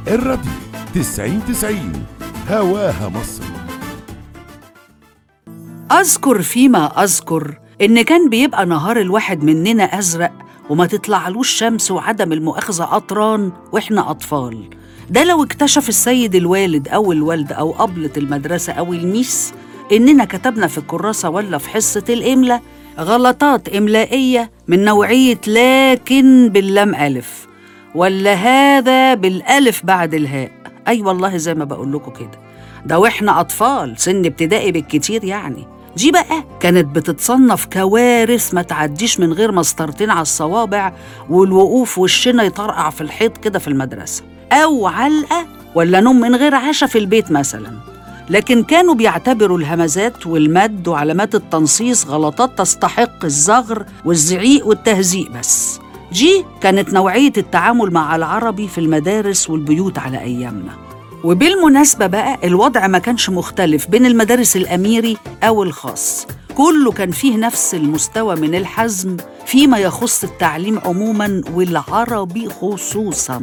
الراديو تسعين تسعين هواها مصر أذكر فيما أذكر إن كان بيبقى نهار الواحد مننا أزرق وما تطلعلوش شمس وعدم المؤاخذة قطران وإحنا أطفال ده لو اكتشف السيد الوالد أو الوالدة أو أبلة المدرسة أو الميس إننا كتبنا في الكراسة ولا في حصة الإملاء غلطات إملائية من نوعية لكن باللام ألف ولا هذا بالألف بعد الهاء أي والله زي ما بقول لكم كده ده واحنا أطفال سن ابتدائي بالكتير يعني دي بقى كانت بتتصنف كوارث ما تعديش من غير مسطرتين على الصوابع والوقوف وشنا يطرقع في الحيط كده في المدرسة أو علقة ولا نوم من غير عشاء في البيت مثلا لكن كانوا بيعتبروا الهمزات والمد وعلامات التنصيص غلطات تستحق الزغر والزعيق والتهزيء بس دي كانت نوعية التعامل مع العربي في المدارس والبيوت على أيامنا وبالمناسبة بقى الوضع ما كانش مختلف بين المدارس الأميري أو الخاص كله كان فيه نفس المستوى من الحزم فيما يخص التعليم عموما والعربي خصوصا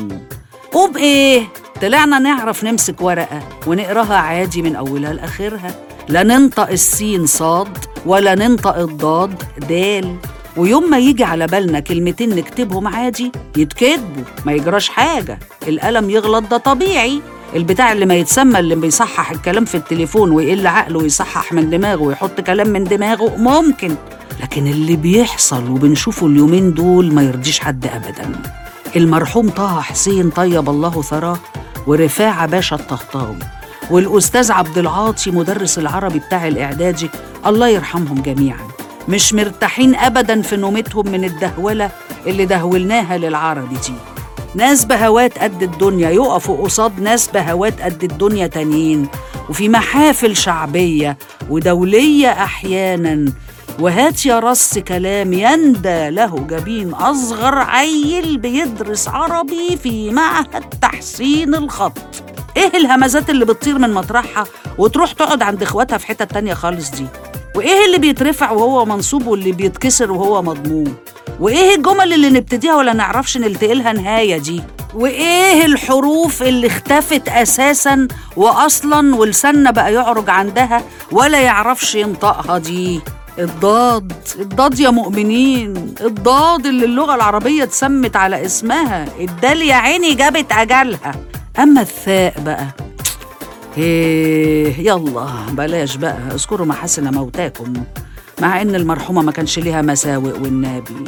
وبإيه؟ طلعنا نعرف نمسك ورقة ونقراها عادي من أولها لآخرها لا ننطق السين صاد ولا ننطق الضاد دال ويوم ما يجي على بالنا كلمتين نكتبهم عادي يتكتبوا ما يجراش حاجة القلم يغلط ده طبيعي البتاع اللي ما يتسمى اللي بيصحح الكلام في التليفون ويقل عقله ويصحح من دماغه ويحط كلام من دماغه ممكن لكن اللي بيحصل وبنشوفه اليومين دول ما يرضيش حد أبدا المرحوم طه حسين طيب الله ثراه ورفاعة باشا الطهطاوي والأستاذ عبد العاطي مدرس العربي بتاع الإعدادي الله يرحمهم جميعا مش مرتاحين أبدا في نومتهم من الدهولة اللي دهولناها للعربي دي ناس بهوات قد الدنيا يقفوا قصاد ناس بهوات قد الدنيا تانيين وفي محافل شعبية ودولية أحيانا وهات يا رص كلام يندى له جبين أصغر عيل بيدرس عربي في معهد تحسين الخط إيه الهمزات اللي بتطير من مطرحها وتروح تقعد عند إخواتها في حتة تانية خالص دي وإيه اللي بيترفع وهو منصوب واللي بيتكسر وهو مضموم وايه الجمل اللي نبتديها ولا نعرفش نلتقلها نهايه دي وايه الحروف اللي اختفت اساسا واصلا ولساننا بقى يعرج عندها ولا يعرفش ينطقها دي الضاد الضاد يا مؤمنين الضاد اللي اللغه العربيه اتسمت على اسمها الدال يا عيني جابت اجلها اما الثاء بقى ايه يلا بلاش بقى اذكروا محاسن موتاكم مع ان المرحومه ما كانش ليها مساوئ والنبي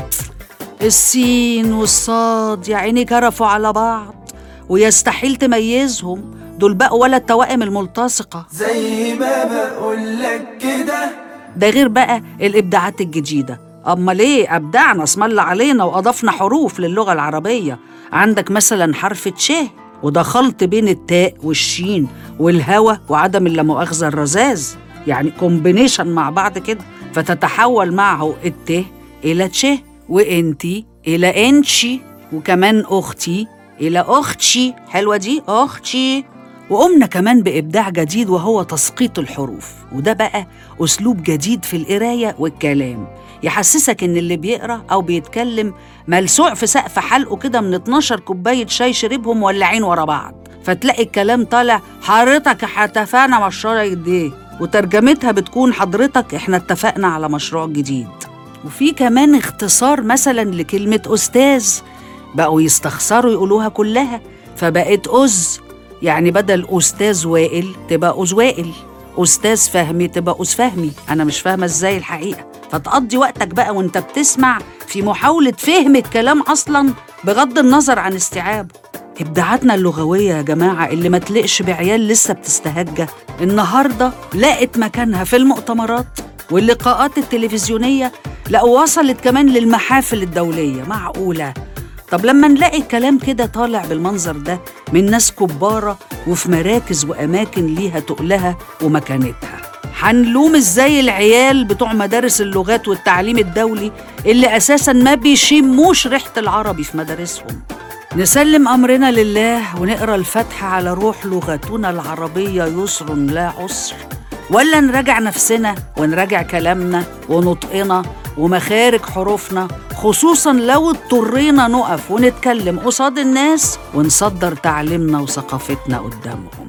السين والصاد يا عيني كرفوا على بعض ويستحيل تميزهم دول بقوا ولا التوائم الملتصقه زي ما بقولك كده ده غير بقى الابداعات الجديده اما ليه ابدعنا اسم الله علينا واضفنا حروف للغه العربيه عندك مثلا حرف تش وده خلط بين التاء والشين والهوى وعدم اللامؤاخذه الرذاذ يعني كومبينيشن مع بعض كده فتتحول معه الت إلى تش وإنتي إلى إنشي وكمان أختي إلى أختشي حلوة دي أختشي وقمنا كمان بإبداع جديد وهو تسقيط الحروف وده بقى أسلوب جديد في القراية والكلام يحسسك إن اللي بيقرأ أو بيتكلم ملسوع في سقف حلقه كده من 12 كوباية شاي شربهم ولعين ورا بعض فتلاقي الكلام طالع حضرتك اتفقنا مشروع جديد وترجمتها بتكون حضرتك احنا اتفقنا على مشروع جديد وفي كمان اختصار مثلا لكلمة أستاذ بقوا يستخسروا يقولوها كلها فبقت أز يعني بدل أستاذ وائل تبقى أز وائل أستاذ فهمي تبقى أز فهمي أنا مش فاهمة إزاي الحقيقة فتقضي وقتك بقى وانت بتسمع في محاولة فهم الكلام أصلا بغض النظر عن استيعابه إبداعاتنا اللغوية يا جماعة اللي ما تلقش بعيال لسه بتستهجى النهاردة لقت مكانها في المؤتمرات واللقاءات التلفزيونية لا وصلت كمان للمحافل الدولية معقولة طب لما نلاقي الكلام كده طالع بالمنظر ده من ناس كبارة وفي مراكز وأماكن ليها تقلها ومكانتها هنلوم ازاي العيال بتوع مدارس اللغات والتعليم الدولي اللي أساسا ما بيشموش ريحة العربي في مدارسهم نسلم أمرنا لله ونقرأ الفتح على روح لغتنا العربية يسر لا عسر ولا نراجع نفسنا ونراجع كلامنا ونطقنا ومخارج حروفنا خصوصا لو اضطرينا نقف ونتكلم قصاد الناس ونصدر تعليمنا وثقافتنا قدامهم